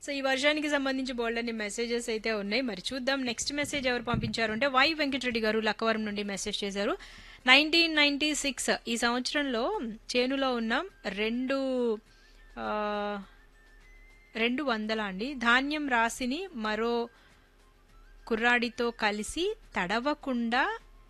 so ఈ వర్షానికి సంబంధించి బోల్డ్ అన్ని మెసేజెస్ అయితే ఉన్నాయి మరి చూద్దాం నెక్స్ట్ మెసేజ్ ఎవరు పంపించారు అంటే వై వెంకటరెడ్డి గారు లక్కవరం నుండి మెసేజ్ చేశారు నైన్టీన్ నైన్టీ సిక్స్ ఈ సంవత్సరంలో చేనులో ఉన్న రెండు ఆ, రెండు వందల అండి ధాన్యం రాసిని మరో కుర్రాడితో కలిసి తడవకుండా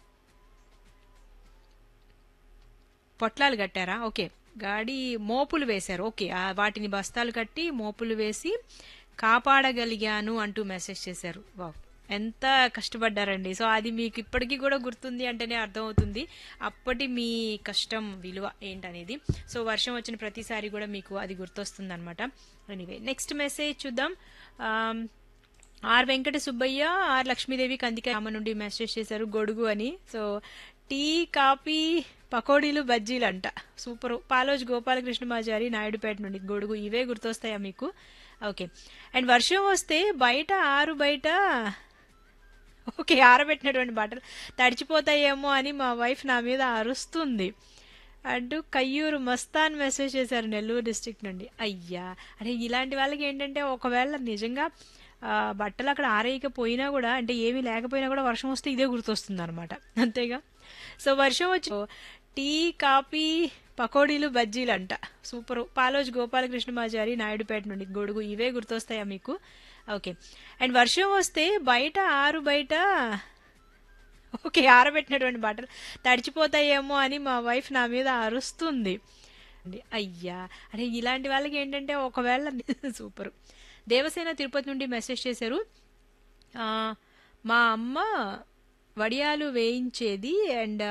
పొట్లాలు కట్టారా ఓకే గాడి మోపులు వేశారు ఓకే ఆ వాటిని బస్తాలు కట్టి మోపులు వేసి కాపాడగలిగాను అంటూ మెసేజ్ చేశారు వావ్ ఎంత కష్టపడ్డారండి సో అది మీకు ఇప్పటికీ కూడా గుర్తుంది అంటేనే అర్థమవుతుంది అప్పటి మీ కష్టం విలువ ఏంటనేది సో వర్షం వచ్చిన ప్రతిసారి కూడా మీకు అది గుర్తొస్తుంది అనమాట ఎనీవే నెక్స్ట్ మెసేజ్ చూద్దాం um, R Venkata Subbaiah R Lakshmidevi Kandika Rama నుండి మెసేజ్ చేశారు గొడుగు అని సో టీ కాఫీ పకోడీలు బజ్జీలు అంట సూపర్ పాలోజ్ గోపాలకృష్ణమాచారి నాయుడుపేట నుండి గొడుగు ఇవే గుర్తొస్తాయా మీకు ఓకే అండ్ వర్షం వస్తే బయట ఆరు బయట ఓకే ఆరబెట్టినటువంటి బట్టలు తడిచిపోతాయేమో అని మా వైఫ్ నా మీద అరుస్తుంది అంటూ కయ్యూరు మస్తాన్ మెసేజ్ చేశారు నెల్లూరు డిస్ట్రిక్ట్ నుండి అయ్యా అంటే ఇలాంటి వాళ్ళకి ఏంటంటే ఒకవేళ నిజంగా ఆ, బట్టలు అక్కడ ఆరేయకపోయినా కూడా అంటే ఏమీ లేకపోయినా కూడా వర్షం వస్తే ఇదే గుర్తొస్తుంది అనమాట అంతేగా సో వర్షం వచ్చి టీ కాఫీ పకోడీలు బజ్జీలు అంట సూపర్ పాలోజ్ గోపాలకృష్ణమాచారి నాయుడుపేట నుండి గొడుగు ఇవే గుర్తొస్తాయా మీకు ఓకే అండ్ వర్షం వస్తే బయట ఆరు బయట ఓకే ఆరబెట్టినటువంటి బట్టలు తడిచిపోతాయేమో అని మా వైఫ్ నా మీద అరుస్తుంది అండి, అయ్యా అంటే ఇలాంటి వాళ్ళకి ఏంటంటే ఒకవేళ సూపర్ దేవసేన తిరుపతి నుండి మెసేజ్ చేశారు ఆ, మా అమ్మ వడియాలు వేయించేది అండ్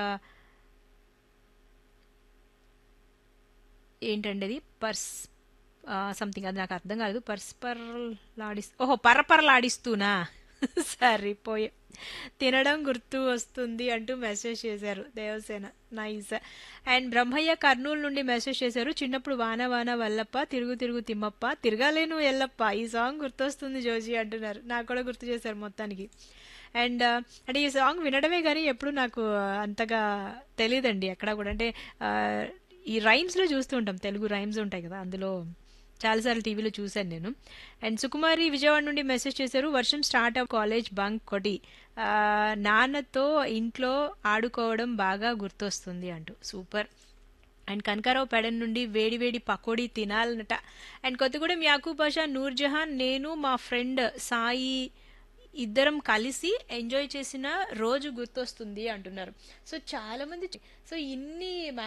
ఏంటండి అది పర్స్ సంథింగ్ అది నాకు అర్థం కాలేదు పర్స్పర్లాడిస్ ఓహో పర్రపర్లాడిస్తూనా సరిపోయే తినడం గుర్తు వస్తుంది అంటూ మెసేజ్ చేశారు దేవసేన నైస్ అండ్ బ్రహ్మయ్య కర్నూలు నుండి మెసేజ్ చేశారు చిన్నప్పుడు వాన వాన వల్లప్ప తిరుగు తిరుగు తిమ్మప్ప తిరగాలేను ఎల్లప్ప ఈ సాంగ్ గుర్తొస్తుంది జోజీ అంటున్నారు నాకు కూడా గుర్తు చేశారు మొత్తానికి అండ్ అంటే ఈ సాంగ్ వినడమే కానీ ఎప్పుడు నాకు అంతగా తెలియదండి ఎక్కడ కూడా అంటే ఆ, ఈ రైమ్స్లో చూస్తూ ఉంటాం తెలుగు రైమ్స్ ఉంటాయి కదా అందులో చాలాసార్లు టీవీలో చూశాను నేను అండ్ సుకుమారి విజయవాడ నుండి మెసేజ్ చేశారు వర్షం స్టార్ట్ అవ్ కాలేజ్ బంక్ కొట్టి ఆ, నాన్నతో ఇంట్లో ఆడుకోవడం బాగా గుర్తొస్తుంది అంటూ సూపర్ అండ్ కనకారావు పెడన్ నుండి వేడి వేడి పకోడీ తినాలనట అండ్ కొత్తగూడెం యాకూబ్ పాషా నూర్జహాన్ నేను మా ఫ్రెండ్ సాయి ఇద్దరం కలిసి ఎంజాయ్ చేసిన రోజు గుర్తొస్తుంది అంటున్నారు సో చాలా మంది సో ఇన్ని